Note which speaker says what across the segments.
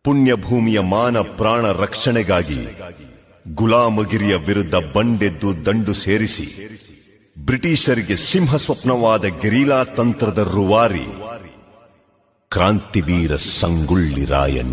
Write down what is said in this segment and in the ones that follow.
Speaker 1: ಪುಣ್ಯಭೂಮಿಯ ಮಾನ ಪ್ರಾಣ ರಕ್ಷಣೆಗಾಗಿ ಗುಲಾಮಗಿರಿಯ ವಿರುದ್ಧ ಬಂಡೆದ್ದು ದಂಡು ಸೇರಿಸಿ ಬ್ರಿಟಿಷರಿಗೆ ಸಿಂಹ ಸ್ವಪ್ನವಾದ ಗೆರಿಲಾ ತಂತ್ರದ ರುವಾರಿ ಕ್ರಾಂತಿವೀರ ಸಂಗುಳ್ಳಿ ರಾಯನ್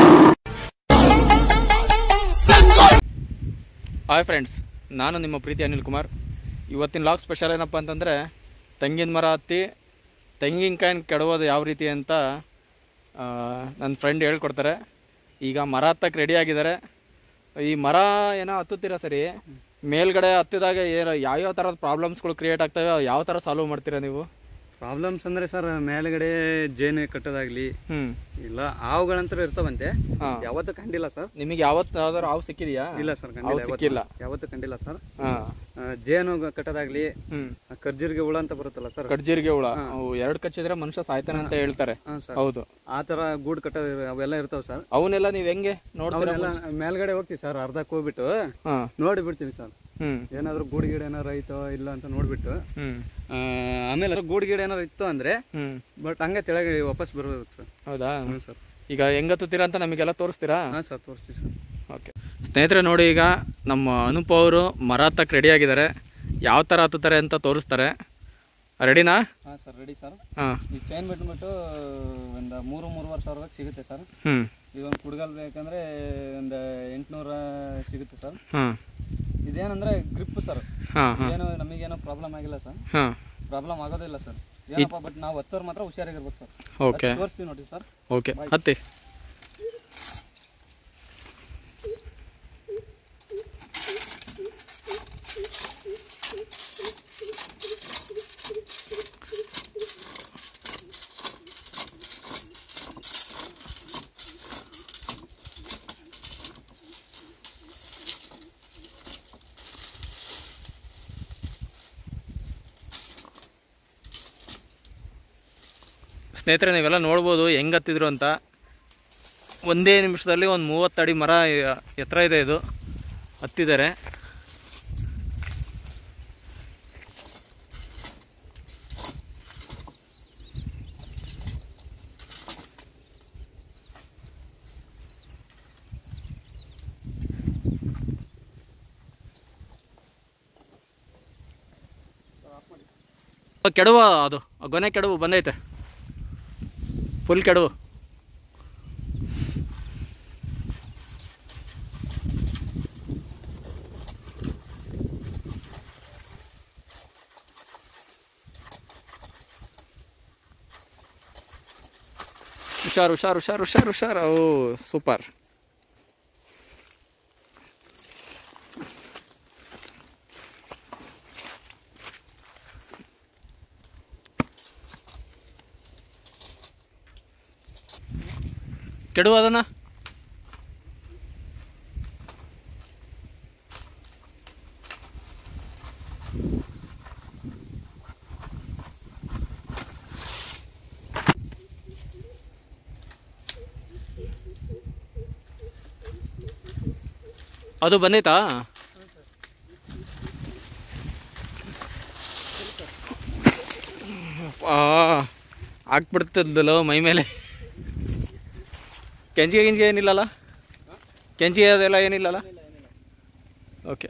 Speaker 2: ಹಾಯ್ ಫ್ರೆಂಡ್ಸ್ ನಾನು ನಿಮ್ಮ ಪ್ರೀತಿ ಅನಿಲ್ ಕುಮಾರ್ ಇವತ್ತಿನ ಲಾಗ್ ಸ್ಪೆಷಲ್ ಏನಪ್ಪ ಅಂತಂದರೆ ತೆಂಗಿನ ಮರ ಹತ್ತಿ ತೆಂಗಿನಕಾಯಿನ ಕೆಡವೋದು ಯಾವ ರೀತಿ ಅಂತ ನನ್ನ ಫ್ರೆಂಡ್ ಹೇಳ್ಕೊಡ್ತಾರೆ ಈಗ ಮರ ಹತ್ತಕ್ಕೆ ರೆಡಿ ಆಗಿದ್ದಾರೆ ಈ ಮರ ಏನೋ ಹತ್ತುತ್ತೀರಾ ಸರಿ ಮೇಲ್ಗಡೆ ಹತ್ತಿದಾಗ ಏನು ಯಾವ್ಯಾವ ಥರದ ಪ್ರಾಬ್ಲಮ್ಸ್ಗಳು ಕ್ರಿಯೇಟ್ ಆಗ್ತವೆ ಯಾವ ಥರ ಸಾಲ್ವ್ ಮಾಡ್ತೀರಾ ನೀವು
Speaker 3: ಪ್ರಾಬ್ಲಮ್ಸ್ ಅಂದ್ರೆ ಸರ್ ಮೇಲ್ಗಡೆ ಜೇನು ಕಟ್ಟೋದಾಗ್ಲಿ
Speaker 2: ಹ್ಞೂ
Speaker 3: ಇಲ್ಲ ಹಾವುಗಳಂತರ ಇರ್ತಾವಂತೆ
Speaker 2: ಹಾಂ
Speaker 3: ಯಾವತ್ತೂ ಕಂಡಿಲ್ಲ ಸರ್
Speaker 2: ನಿಮಗೆ ಯಾವತ್ತು ಯಾವ್ದಾದ್ರು ಹಾವು ಸಿಕ್ಕಿದೆಯಾ
Speaker 3: ಇಲ್ಲ ಸರ್
Speaker 2: ಹಾವು
Speaker 3: ಕಂಡಿಲ್ಲ
Speaker 2: ಸಿಕ್ಕಿಲ್ಲ
Speaker 3: ಯಾವತ್ತೂ- ಯಾವತ್ತೂ ಕಂಡಿಲ್ಲ ಸರ್
Speaker 2: ಹಾಂ
Speaker 3: ಆ, ಜೇನು ಕಟ್ಟೋದಾಗ್ಲಿ
Speaker 2: ಹ್ಞೂ
Speaker 3: ಆ, ಕರ್ಜೀರಿಗೆ ಹುಳ ಅಂತ ಬರುತ್ತಲ್ಲ ಸರ್
Speaker 2: ಕಡ್ಜೀರಿಗೆ ಹುಳ ಅವು ಎರಡು ಕಚ್ಚಿದ್ರೆ ಮನುಷ್ಯ ಸಾಯ್ತಾನೆ ಅಂತ ಹೇಳ್ತಾರೆ
Speaker 3: ಹಾಂ ಸರ್
Speaker 2: ಹೌದು
Speaker 3: ಆ ಥರ ಗೂಡು ಕಟ್ಟೋದು ಅವೆಲ್ಲ ಇರ್ತಾವ ಸರ್
Speaker 2: ಅವನ್ನೆಲ್ಲ ನೀವು ಹೆಂಗೆ ನೋಡ್ತೀರಾ
Speaker 3: ಅವನ್ನೆಲ್ಲ ಮೇಲ್ಗಡೆ ಹೋಗ್ತೀವಿ ಸರ್ ಅರ್ಧಕ್ಕೆ ಹೋಗ್ಬಿಟ್ಟು
Speaker 2: ಹಾಂ
Speaker 3: ನೋಡಿ ಬಿಡ್ತೀವಿ ಸರ್
Speaker 2: ಹ್ಞೂ
Speaker 3: ಏನಾದ್ರು ಗೂಡು ಗಿಡ ಏನಾರು ಐತೋ ಇಲ್ಲ ಅಂತ ನೋಡ್ಬಿಟ್ಟು
Speaker 2: ಹ್ಞೂ
Speaker 3: ಆ, ಆಮೇಲೆ ಗೂಡು ಗಿಡ ಏನಾರು ಇತ್ತು ಅಂದ್ರೆ
Speaker 2: ಹ್ಞೂ
Speaker 3: ಬಟ್ ಹಂಗೆ ತೆಳಗೆ ವಾಪಸ್ ಬರ್ಬೇಕು ಸರ್
Speaker 2: ಹೌದಾ
Speaker 3: ಹ್ಞೂ ಸರ್
Speaker 2: ಈಗ ಹೆಂಗ್ ಹತ್ತುತ್ತೀರಾ ಅಂತ ನಮಗೆಲ್ಲ ತೋರಿಸ್ತೀರಾ
Speaker 3: ಹಾಂ ಸರ್ ತೋರಿಸ್ತೀವಿ ಸರ್
Speaker 2: ಓಕೆ ಸ್ನೇಹಿತರೆ ನೋಡಿ ಈಗ ನಮ್ಮ ಅನುಪ ಅವರು ಮರ ಹತ್ತಕ್ಕೆ ರೆಡಿ ಆಗಿದ್ದಾರೆ ಯಾವ ಥರ ಹತ್ತುತ್ತಾರೆ ಅಂತ ತೋರಿಸ್ತಾರೆ ರೆಡಿನಾ
Speaker 3: ಹಾಂ ಸರ್ ರೆಡಿ ಸರ್
Speaker 2: ಹಾಂ
Speaker 3: ಈ ಚೈನ್ ಬಿಟ್ಬಿಟ್ಟು ಒಂದು ಮೂರು ಮೂರುವರೆ ಸಾವಿರದಾಗ ಸಿಗುತ್ತೆ ಸರ್
Speaker 2: ಹ್ಞೂ
Speaker 3: ಈಗ ಒಂದು ಕುಡ್ಗಲ್ ಬೇಕಂದ್ರೆ ಒಂದು ಎಂಟುನೂರ ಸಿಗುತ್ತೆ ಸರ್
Speaker 2: ಹಾಂ
Speaker 3: ಇದೇನಂದ್ರೆ ಗ್ರಿಪ್ ಸರ್
Speaker 2: ಹಾಂ ಹಾಂ
Speaker 3: ಏನು ನಮಗೇನೋ ಪ್ರಾಬ್ಲಮ್ ಆಗಿಲ್ಲ ಸರ್
Speaker 2: ಹಾಂ
Speaker 3: ಪ್ರಾಬ್ಲಮ್ ಆಗೋದಿಲ್ಲ ಸರ್ ಏನಪ್ಪ ಬಟ್ ನಾವು ಹತ್ತೋರು ಮಾತ್ರ ಹುಷಾರಾಗಿರ್ಬೇಕು ಸರ್
Speaker 2: ಓಕೆ
Speaker 3: ತೋರಿಸ್ತೀವಿ ನೋಡಿ ಸರ್
Speaker 2: ಓಕೆ ಹತ್ತಿ ಸ್ನೇಹಿತರೆ ನೀವೆಲ್ಲ ನೋಡ್ಬೋದು ಹೆಂಗೆ ಹತ್ತಿದ್ರು ಅಂತ ಒಂದೇ ನಿಮಿಷದಲ್ಲಿ ಒಂದು ಮೂವತ್ತು ಅಡಿ ಮರ ಎತ್ತರ ಇದೆ ಇದು ಹತ್ತಿದ್ದಾರೆ ಕೆಡವು ಅದು ಆ ಗೊನೆ ಕೆಡವು ಬಂದೈತೆ ಫುಲ್ ಕೆಡವು ಹುಷಾರ್ ಹುಷಾರ್ ಹುಷಾರ್ ಹುಷಾರ್ ಹುಷಾರ್ ಓ ಸೂಪರ್ ಕೆಡುವ ಅದನ್ನ ಅದು ಬಂದೈತಾ ಆ ಹಾಕ್ಬಿಡ್ತದಲ್ಲ ಮೈ ಮೇಲೆ ಕೆಂಚಿಗೆ ಗಿಂಚಿಗೆ ಏನಿಲ್ಲಲ್ಲ ಕೆಂಚಿಗೆ ಅದೆಲ್ಲ ಏನಿಲ್ಲಲ್ಲ ಓಕೆ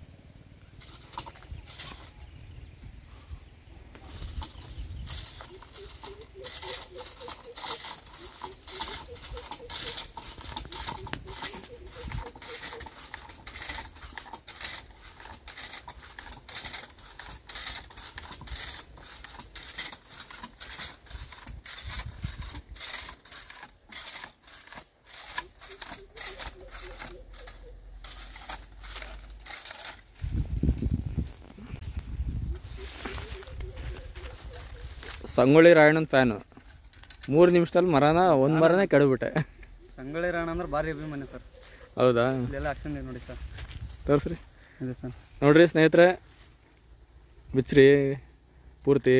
Speaker 2: ಸಂಗೊಳ್ಳಿ ರಾಯಣ್ಣನ ಫ್ಯಾನು ಮೂರು ನಿಮಿಷದಲ್ಲಿ ಮರನ ಒಂದು ಮರನೇ ಕೆಡಬಿಟ್ಟೆ
Speaker 3: ಸಂಗೊಳ್ಳಿ ರಾಣ ಅಂದ್ರೆ ಭಾರಿ ಅಭಿಮಾನಿ ಸರ್
Speaker 2: ಹೌದಾ
Speaker 3: ಇಲ್ಲೆಲ್ಲ ಹಾಕ್ಸಂಡಿ ನೋಡಿ ಸರ್
Speaker 2: ತೋರಿಸ್ರಿ
Speaker 3: ಇದೆ ಸರ್
Speaker 2: ನೋಡ್ರಿ ಸ್ನೇಹಿತರೆ ಬಿಚ್ಚ್ರಿ ಪೂರ್ತಿ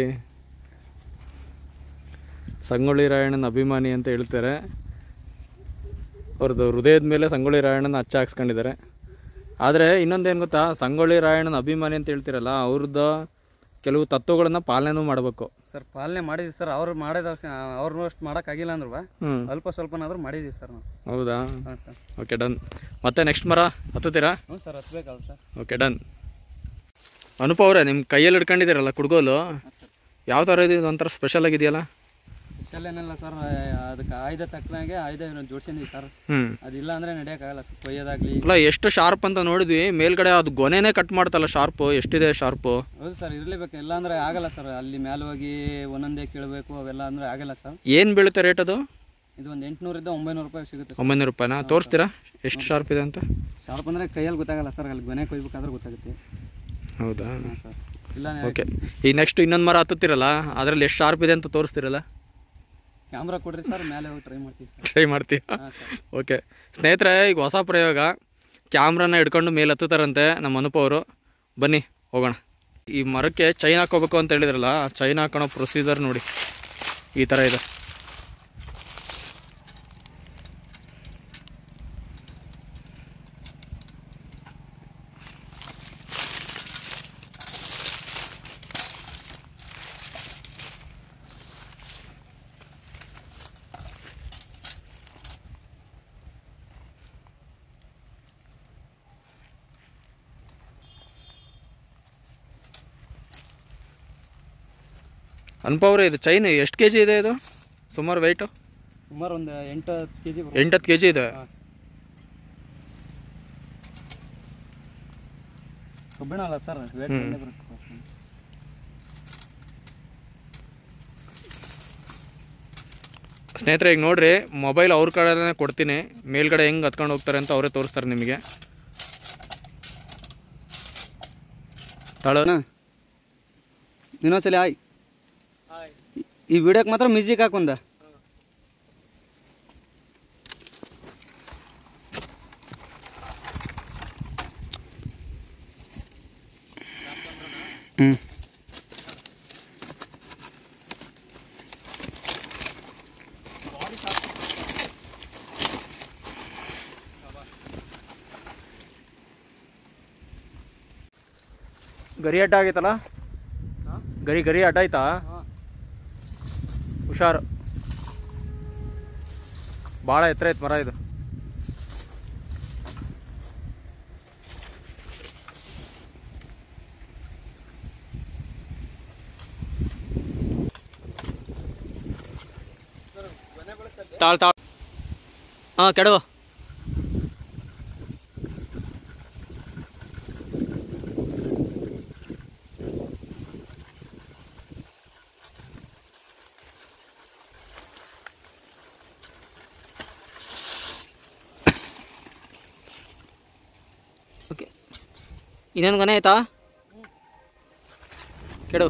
Speaker 2: ಸಂಗೊಳ್ಳಿ ರಾಯಣ್ಣನ ಅಭಿಮಾನಿ ಅಂತ ಹೇಳ್ತಾರೆ ಅವ್ರದ್ದು ಹೃದಯದ ಮೇಲೆ ಸಂಗೊಳ್ಳಿ ರಾಯಣ್ಣನ ಅಚ್ಚ ಹಾಕ್ಸ್ಕೊಂಡಿದ್ದಾರೆ ಆದರೆ ಇನ್ನೊಂದೇನು ಗೊತ್ತಾ ಸಂಗೊಳ್ಳಿ ರಾಯಣ್ಣನ ಅಭಿಮಾನಿ ಅಂತ ಹೇಳ್ತಿರಲ್ಲ ಅವ್ರದ್ದು ಕೆಲವು ತತ್ವಗಳನ್ನ ಪಾಲನೆ ಮಾಡಬೇಕು
Speaker 3: ಸರ್ ಪಾಲನೆ ಮಾಡಿದ್ವಿ ಸರ್ ಅವ್ರು ಮಾಡಿದ ಅವ್ರನ್ನೂ ಅಷ್ಟು ಮಾಡೋಕ್ಕಾಗಿಲ್ಲ ಅಂದ್ರು
Speaker 2: ಹ್ಞೂ
Speaker 3: ಅಲ್ಪ ಸ್ವಲ್ಪನಾದ್ರೂ ಮಾಡಿದ್ದೀವಿ ಸರ್ ನಾವು
Speaker 2: ಹೌದಾ
Speaker 3: ಹಾಂ ಸರ್
Speaker 2: ಓಕೆ ಡನ್ ಮತ್ತೆ ನೆಕ್ಸ್ಟ್ ಮರ ಹತ್ತುತ್ತೀರಾ
Speaker 3: ಹ್ಞೂ ಸರ್ ಹತ್ಬೇಕಲ್ಲ ಸರ್
Speaker 2: ಓಕೆ ಡನ್ ಅನುಪ ಅವರೇ ನಿಮ್ಮ ಕೈಯಲ್ಲಿ ಹಿಡ್ಕೊಂಡಿದ್ದೀರಲ್ಲ ಕುಡ್ಗೋಲು
Speaker 3: ಹಾಂ ಸರ್
Speaker 2: ಯಾವ ಥರ ಇದೆ ಇದು ಒಂಥರ ಸ್ಪೆಷಲ್ ಆಗಿದೆಯಲ್ಲ
Speaker 3: ಸ್ಪೆಷಲ್ ಏನಿಲ್ಲ ಸರ್ ಅದಕ್ಕೆ ಆಯುಧ ತಕ್ಕನಾಗೆ ಆಯುಧ ಜೋಡಿಸಿದ್ವಿ ಸರ್
Speaker 2: ಹ್ಞೂ
Speaker 3: ಅದಿಲ್ಲ ಅಂದರೆ ನಡೆಯೋಕ್ಕಾಗಲ್ಲ ಸರ್ ಕೊಯ್ಯೋದಾಗಲಿ
Speaker 2: ಅಲ್ಲ ಎಷ್ಟು ಶಾರ್ಪ್ ಅಂತ ನೋಡಿದ್ವಿ ಮೇಲ್ಗಡೆ ಅದು ಗೊನೆನೇ ಕಟ್ ಮಾಡ್ತಲ್ಲ ಶಾರ್ಪು ಎಷ್ಟಿದೆ ಶಾರ್ಪು
Speaker 3: ಹೌದು ಸರ್ ಇರಲೇಬೇಕು ಇಲ್ಲ ಅಂದರೆ ಆಗಲ್ಲ ಸರ್ ಅಲ್ಲಿ ಮೇಲೆ ಹೋಗಿ ಒಂದೊಂದೇ ಕೇಳಬೇಕು ಅವೆಲ್ಲ ಅಂದರೆ ಆಗಲ್ಲ ಸರ್
Speaker 2: ಏನು ಬೀಳುತ್ತೆ ರೇಟ್ ಅದು
Speaker 3: ಇದು ಒಂದು ಎಂಟುನೂರಿಂದ ಒಂಬೈನೂರು ರೂಪಾಯಿ ಸಿಗುತ್ತೆ ಸರ್
Speaker 2: ಒಂಬೈನೂರು ರೂಪಾಯಿನಾ ತೋರಿಸ್ತೀರಾ ಎಷ್ಟು ಶಾರ್ಪ್ ಇದೆ ಅಂತ
Speaker 3: ಶಾರ್ಪ್ ಅಂದರೆ ಕೈಯಲ್ಲಿ ಗೊತ್ತಾಗಲ್ಲ ಸರ್ ಅಲ್ಲಿ ಗೊನೆ ಕೊಯ್ಬೇಕಾದ್ರೆ ಗೊತ್ತಾಗುತ್ತೆ
Speaker 2: ಹೌದಾ
Speaker 3: ಹಾಂ ಸರ್ ಇಲ್ಲ
Speaker 2: ಓಕೆ ಈಗ ನೆಕ್ಸ್ಟ್ ಇನ್ನೊಂದು ಮರ ಹತ್ತುತ್ತೀರಲ್ಲ ಅದರಲ್ಲಿ ಎಷ್ಟು ಶಾರ್ಪ್ ಇದೆ ಅಂತ ತೋರಿಸ್ತೀರಲ್ಲ
Speaker 3: ಕ್ಯಾಮ್ರಾ ಕೊಡ್ರಿ ಸರ್ ಮೇಲೆ ಹೋಗಿ ಟ್ರೈ ಮಾಡ್ತೀವಿ ಸರ್
Speaker 2: ಟ್ರೈ ಮಾಡ್ತೀವಿ
Speaker 3: ಹಾಂ ಸರ್
Speaker 2: ಓಕೆ ಸ್ನೇಹಿತರೆ ಈಗ ಹೊಸ ಪ್ರಯೋಗ ಕ್ಯಾಮ್ರಾನ ಹಿಡ್ಕೊಂಡು ಮೇಲೆ ಹತ್ತುತ್ತಾರಂತೆ ನಮ್ಮ ಅನುಪ ಅವರು ಬನ್ನಿ ಹೋಗೋಣ ಈ ಮರಕ್ಕೆ ಚೈನ್ ಹಾಕೋಬೇಕು ಅಂತ ಹೇಳಿದ್ರಲ್ಲ ಆ ಚೈನ್ ಹಾಕೋಣ ಪ್ರೊಸೀಜರ್ ನೋಡಿ ಈ ಥರ ಇದೆ ಅನುಪ ಅವರೇ ಇದು ಚೈನ್ ಎಷ್ಟು ಕೆ ಜಿ ಇದೆ ಇದು ಸುಮಾರು ವೆಯ್ಟು
Speaker 3: ಸುಮಾರು ಒಂದು ಎಂಟು ಹತ್ತು ಕೆ ಜಿ
Speaker 2: ಎಂಟತ್ತು ಕೆ ಜಿ ಇದೆ
Speaker 3: ಹಾಂ ಸರ್ ಕಬ್ಬಿಣ ಅಲ್ಲ ಸರ್ ವೇಟ್
Speaker 2: ಹ್ಮ್.
Speaker 3: ಬರುತ್ತೆ ಸರ್
Speaker 2: ಸ್ನೇಹಿತರೆ ಈಗ ನೋಡ್ರಿ ಮೊಬೈಲ್ ಅವ್ರ ಕಡೆನೇ ಕೊಡ್ತೀನಿ ಮೇಲ್ಗಡೆ ಹೆಂಗೆ ಹತ್ಕೊಂಡು ಹೋಗ್ತಾರೆ ಅಂತ ಅವರೇ ತೋರಿಸ್ತಾರೆ ನಿಮಗೆ ತಾಳು
Speaker 3: ಅಣ್ಣ ಇನ್ನೊಂದ್ಸಲಿ ಆಯ್ ಈ ವಿಡಿಯೋಕ್ಕೆ ಮಾತ್ರ ಮ್ಯೂಸಿಕ್ ಹಾಕೊಂದ ಹ್ಞೂ
Speaker 2: ಗರಿ ಅಡ್ಡ ಆಗೈತಲ್ಲ ಗರಿ ಗರಿ ಅಡ್ಡ ಆಯ್ತಾ ಹುಷಾರು ಭಾಳ ಎತ್ತರ ಐತೆ ಮರ ಇದು ತಾಳ್ ತಾಳ್ ಹಾಂ ಕೆಡವ ಓಕೆ ಇನ್ನೊಂದು ಗೊನೆ ಆಯ್ತಾ ಕೆಡು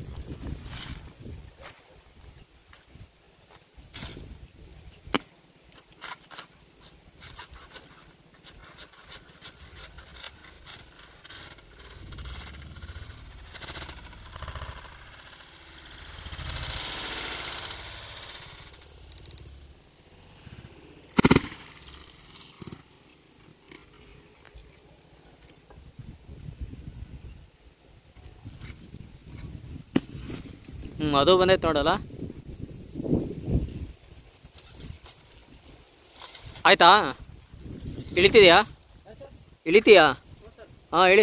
Speaker 2: ಹ್ಞೂ ಅದು ಬಂದೈತೆ ನೋಡಲ್ಲ ಆಯ್ತಾ ಇಳಿತಿದ್ಯಾ ಇಳಿತೀಯಾ ಹಾಂ ಇಳಿ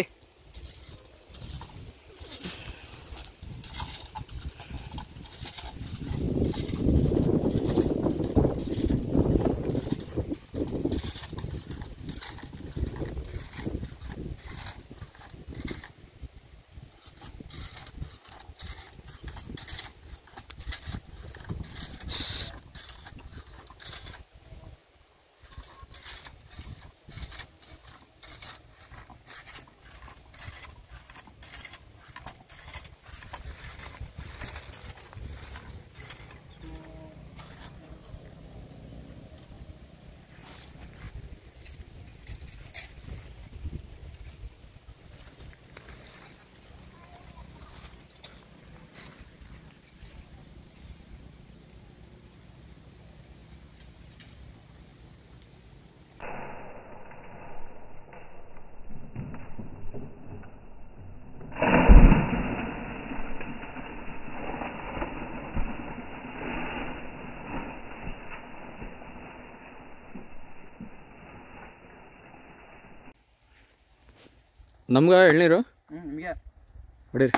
Speaker 2: ನಮ್ಗೆ ಎಳ್ನೀರು
Speaker 3: ನಿಮಗೆ
Speaker 2: ಹೊಡೀರಿ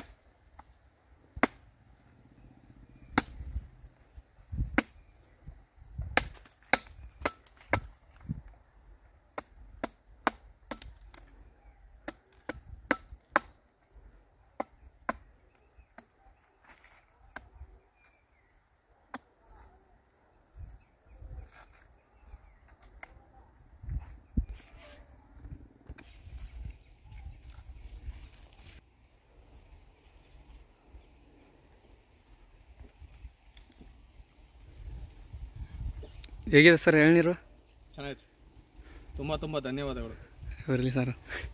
Speaker 3: ಹೇಗಿದೆ ಸರ್ ಎಳ್ನೀರು
Speaker 2: ಚೆನ್ನಾಗಿತ್ತು ತುಂಬ ತುಂಬ ಧನ್ಯವಾದಗಳು
Speaker 3: ಬರಲಿ ಸರ್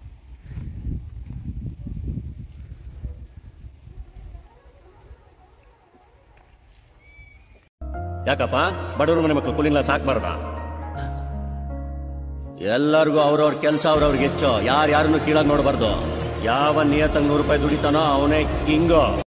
Speaker 4: ಯಾಕಪ್ಪ ಬಡವ್ರ ಮನೆ ಮಕ್ಕಳು ಕೂಲಿಂಗ್ಲ ಸಾಕ್ಬಾರ್ದ ಎಲ್ಲರಿಗೂ ಅವ್ರವ್ರ ಕೆಲಸ ಅವ್ರವ್ರಿಗೆ ಹೆಚ್ಚು ಯಾರು ಯಾರನ್ನು ಕೀಳಾಗಿ ನೋಡಬಾರ್ದು ಯಾವ ನಿಯತ್ತಂಗ್ ನೂರು ರೂಪಾಯಿ ದುಡಿತಾನೋ ಅವನೇ ಕಿಂಗು